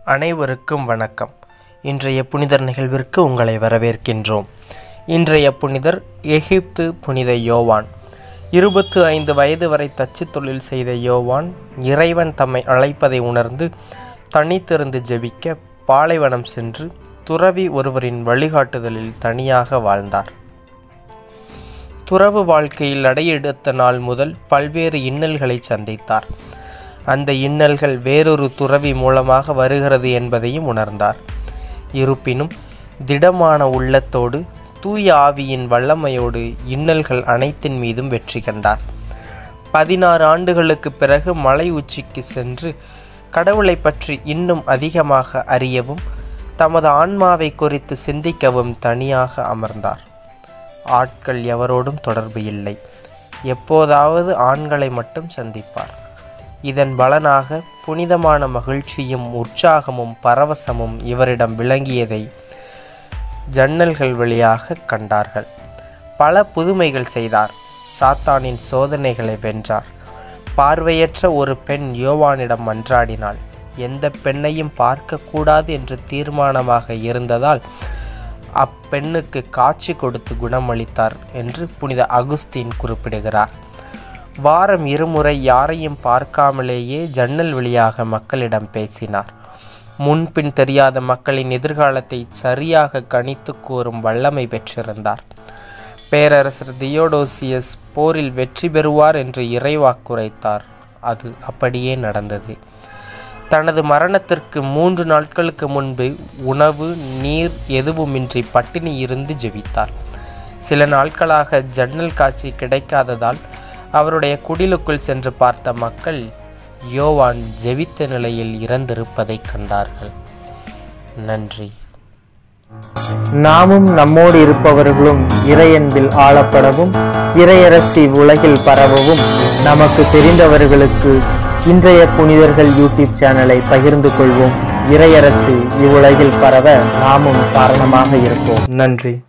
அனைவருக்கும் வணக்கம் இன்றைய புனிதர் நிகழ்விற்கு உங்களை வரவேற்கின்றோம் இன்றைய புனிதர் எகிப்து புனித யோவான் இருபத்து ஐந்து வயது வரை தச்சு தொழில் செய்த யோவான் இறைவன் தம்மை அழைப்பதை உணர்ந்து தனித்திருந்து ஜெபிக்க பாலைவனம் சென்று துறவி ஒருவரின் வழிகாட்டுதலில் தனியாக வாழ்ந்தார் துறவு வாழ்க்கையில் அடையெடுத்த நாள் முதல் பல்வேறு இன்னல்களை சந்தித்தார் அந்த இன்னல்கள் வேறொரு துறவி மூலமாக வருகிறது என்பதையும் உணர்ந்தார் இருப்பினும் திடமான உள்ளத்தோடு தூய ஆவியின் வல்லமையோடு இன்னல்கள் அனைத்தின் மீதும் வெற்றி கண்டார் பதினாறு ஆண்டுகளுக்கு பிறகு மலை உச்சிக்கு சென்று கடவுளை பற்றி இன்னும் அதிகமாக அறியவும் தமது ஆன்மாவை குறித்து சிந்திக்கவும் தனியாக அமர்ந்தார் ஆட்கள் எவரோடும் தொடர்பு இல்லை எப்போதாவது ஆண்களை மட்டும் சந்திப்பார் இதன் பலனாக புனிதமான மகிழ்ச்சியும் உற்சாகமும் பரவசமும் இவரிடம் விளங்கியதை ஜன்னல்கள் வழியாக கண்டார்கள் பல புதுமைகள் செய்தார் சாத்தானின் சோதனைகளை வென்றார் பார்வையற்ற ஒரு பெண் யோவானிடம் மன்றாடினாள் எந்த பெண்ணையும் பார்க்கக்கூடாது என்று தீர்மானமாக இருந்ததால் அப்பெண்ணுக்கு காட்சி கொடுத்து குணமளித்தார் என்று புனித அகுஸ்தீன் குறிப்பிடுகிறார் வாரம் இருமுறை யாரையும் பார்க்காமலேயே ஜன்னல் வழியாக மக்களிடம் பேசினார் முன்பின் தெரியாத மக்களின் எதிர்காலத்தை சரியாக கணித்து கூறும் வல்லமை பெற்றிருந்தார் பேரரசர் தியோடோசியஸ் போரில் வெற்றி பெறுவார் என்று இறைவாக்குரைத்தார் அது அப்படியே நடந்தது தனது மரணத்திற்கு மூன்று நாட்களுக்கு முன்பு உணவு நீர் எதுவுமின்றி பட்டினி இருந்து ஜெபித்தார் சில நாட்களாக ஜன்னல் காட்சி கிடைக்காததால் அவருடைய குடிலுக்குள் சென்று பார்த்த மக்கள் யோவான் ஜெபித்த நிலையில் இறந்திருப்பதை கண்டார்கள் நன்றி நாமும் நம்மோடு இருப்பவர்களும் இறையன்பில் ஆளப்படவும் இறையரசி உலகில் பரவவும் நமக்கு தெரிந்தவர்களுக்கு இன்றைய புனிதர்கள் யூடியூப் சேனலை பகிர்ந்து கொள்வோம் இறையரசு இவ்வுலகில் பரவ நாமும் காரணமாக இருப்போம் நன்றி